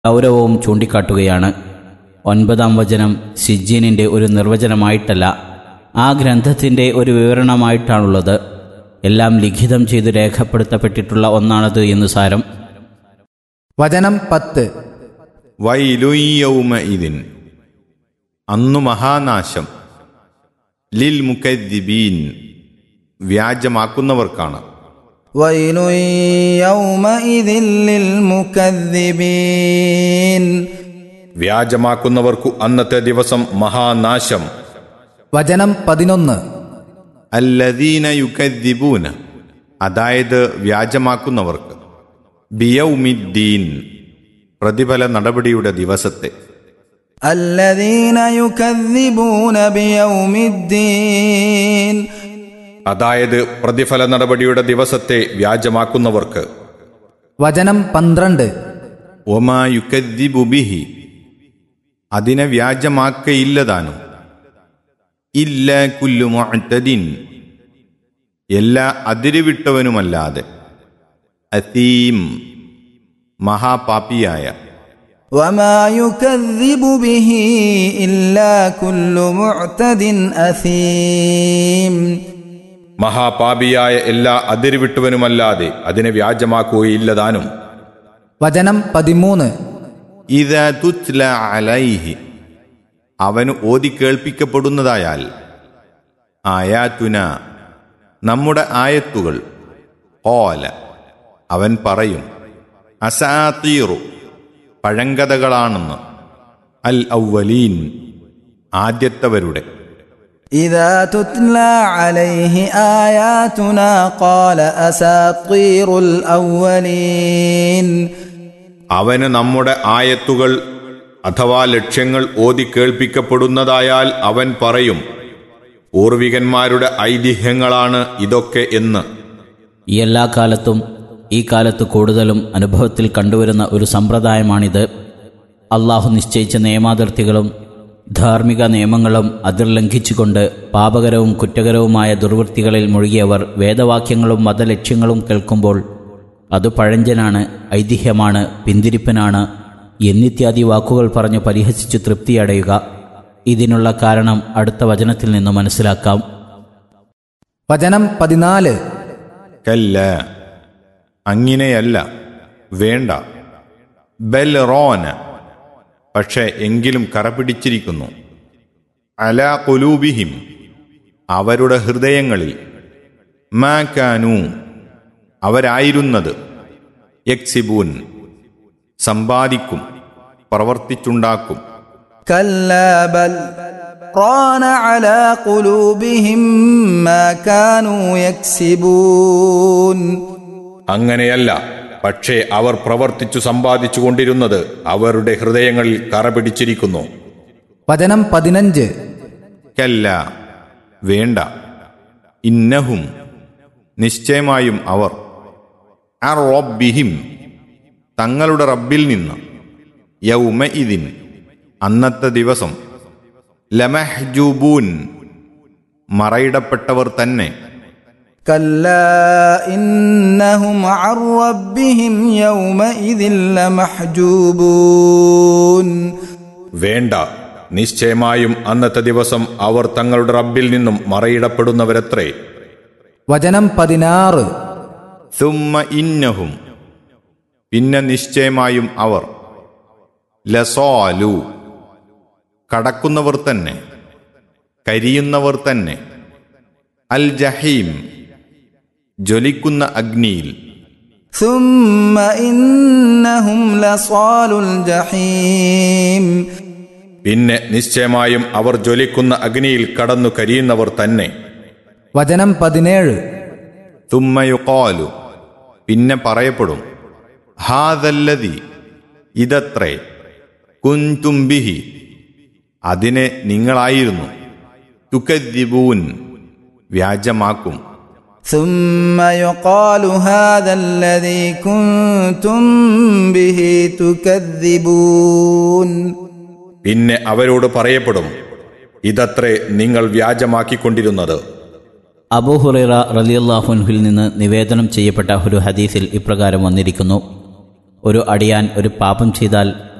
ഗൗരവവും ചൂണ്ടിക്കാട്ടുകയാണ് ഒൻപതാം വചനം സിജീനിൻ്റെ ഒരു നിർവചനമായിട്ടല്ല ആ ഗ്രന്ഥത്തിൻ്റെ ഒരു വിവരണമായിട്ടാണുള്ളത് എല്ലാം ലിഖിതം ചെയ്ത് രേഖപ്പെടുത്തപ്പെട്ടിട്ടുള്ള ഒന്നാണത് എന്ന് സാരം വചനം പത്ത് വൈലുയ്യൗമ ഇതിൻ അന്നു മഹാനാശം ലിൽ മുക്കദ്ദിബീൻ വ്യാജമാക്കുന്നവർക്കാണ് ويل يومئذ للمكذبين വ്യാജമാക്കുന്നവർക്കു അന്നത്തെ ദിവസം മഹാനാശം വചനം പതിനൊന്ന് അല്ലദീന യുക്കദ്ദിബൂന അതായത് വ്യാജമാക്കുന്നവർക്ക് ബിയൗമിദ്ദീൻ പ്രതിഫല നടപടിയുടെ ദിവസത്തെ الذين يكذبون بيوم الدين അതായത് പ്രതിഫല നടപടിയുടെ ദിവസത്തെ വ്യാജമാക്കുന്നവർക്ക് വചനം പന്ത്രണ്ട് ഒമാ യുക്കദ്ദിബു ബിഹി അതിനെ വ്യാജമാക്കയില്ലതാനും ഇല്ല കുല്ലു മുഅ്തദിൻ എല്ലാ അതിരുവിട്ടവനുമല്ലാതെ അതീം മഹാപാപിയായ وما يكذب به إلا كل معتد أثيم മഹാപാപിയായ എല്ലാ അതിരുവിട്ടവനുമല്ലാതെ അതിനെ വ്യാജമാക്കുകയില്ലതാനും വചനം പതിമൂന്ന് ഇത തുത്ല അലൈഹി അവന് ഓതി കേൾപ്പിക്കപ്പെടുന്നതായാൽ ആയാത്തുന നമ്മുടെ ആയത്തുകൾ ഓല അവൻ പറയും അസാത്തീറു പഴങ്കഥകളാണെന്ന് അൽ ഔവലീൻ ആദ്യത്തവരുടെ إذا تتلى عليه آياتنا قال أساطير الأولين അവന് നമ്മുടെ ആയത്തുകൾ അഥവാ ലക്ഷ്യങ്ങൾ ഓതി കേൾപ്പിക്കപ്പെടുന്നതായാൽ അവൻ പറയും പൂർവികന്മാരുടെ ഐതിഹ്യങ്ങളാണ് ഇതൊക്കെ എന്ന് ഈ എല്ലാ കാലത്തും ഈ കാലത്ത് കൂടുതലും അനുഭവത്തിൽ കണ്ടുവരുന്ന ഒരു സമ്പ്രദായമാണിത് അള്ളാഹു നിശ്ചയിച്ച നിയമാതിർത്തികളും ധാർമ്മിക നിയമങ്ങളും അതിർലംഘിച്ചുകൊണ്ട് പാപകരവും കുറ്റകരവുമായ ദുർവൃത്തികളിൽ മുഴുകിയവർ വേദവാക്യങ്ങളും മതലക്ഷ്യങ്ങളും കേൾക്കുമ്പോൾ അത് പഴഞ്ചനാണ് ഐതിഹ്യമാണ് പിന്തിരിപ്പനാണ് എന്നിത്യാദി വാക്കുകൾ പറഞ്ഞു പരിഹസിച്ച് തൃപ്തിയടയുക ഇതിനുള്ള കാരണം അടുത്ത വചനത്തിൽ നിന്ന് മനസ്സിലാക്കാം വചനം പതിനാല് കല്ല അങ്ങനെയല്ല വേണ്ട ബൽ റോന പക്ഷേ എങ്കിലും കറപിടിച്ചിരിക്കുന്നു അല കൊലൂബിഹിം അവരുടെ ഹൃദയങ്ങളിൽ മാക്കാനു അവരായിരുന്നത് യക്സിബൂൻ സമ്പാദിക്കും പ്രവർത്തിച്ചുണ്ടാക്കും كلا بل ران على قلوبهم ما كانوا يكسبون അങ്ങനെയല്ല പക്ഷേ അവർ പ്രവർത്തിച്ചു സമ്പാദിച്ചു കൊണ്ടിരുന്നത് അവരുടെ ഹൃദയങ്ങളിൽ കറപിടിച്ചിരിക്കുന്നു വചനം പതിനഞ്ച് കല്ല വേണ്ട ഇന്നഹും നിശ്ചയമായും അവർ ആ റബ്ബിഹിം തങ്ങളുടെ റബ്ബിൽ നിന്ന് യൗമ ഇതിൻ അന്നത്തെ ദിവസം ലമഹ്ജൂബൂൻ മറയിടപ്പെട്ടവർ തന്നെ كلا إنهم عن ربهم يومئذ لمحجوبون വേണ്ട നിശ്ചയമായും അന്നത്തെ ദിവസം അവർ തങ്ങളുടെ റബ്ബിൽ നിന്നും മറയിടപ്പെടുന്നവരത്രേ വചനം പതിനാറ് സുമ്മ ഇന്നഹും പിന്നെ നിശ്ചയമായും അവർ ലസോലു കടക്കുന്നവർ തന്നെ കരിയുന്നവർ തന്നെ അൽ ജഹീം ജ്വലിക്കുന്ന അഗ്നിയിൽ ثم إنهم لصال الجحيم പിന്നെ നിശ്ചയമായും അവർ ജ്വലിക്കുന്ന അഗ്നിയിൽ കടന്നു കരിയുന്നവർ തന്നെ വചനം പതിനേഴ് തുമ്മയുക്കോലു പിന്നെ പറയപ്പെടും ഹാദല്ലതി ഇതത്രേ കുൻതുംബിഹി അതിനെ നിങ്ങളായിരുന്നു തുക്കദ്ദിബൂൻ വ്യാജമാക്കും ثم يقال هذا الذي كنتم به تكذبون പിന്നെ അവരോട് പറയപ്പെടും ഇതത്രേ നിങ്ങൾ വ്യാജമാക്കിക്കൊണ്ടിരുന്നത് അബൂ ഹുറൈറ റലിയല്ലാഹുൻഹിൽ നിന്ന് നിവേദനം ചെയ്യപ്പെട്ട ഒരു ഹദീസിൽ ഇപ്രകാരം വന്നിരിക്കുന്നു ഒരു അടിയാൻ ഒരു പാപം ചെയ്താൽ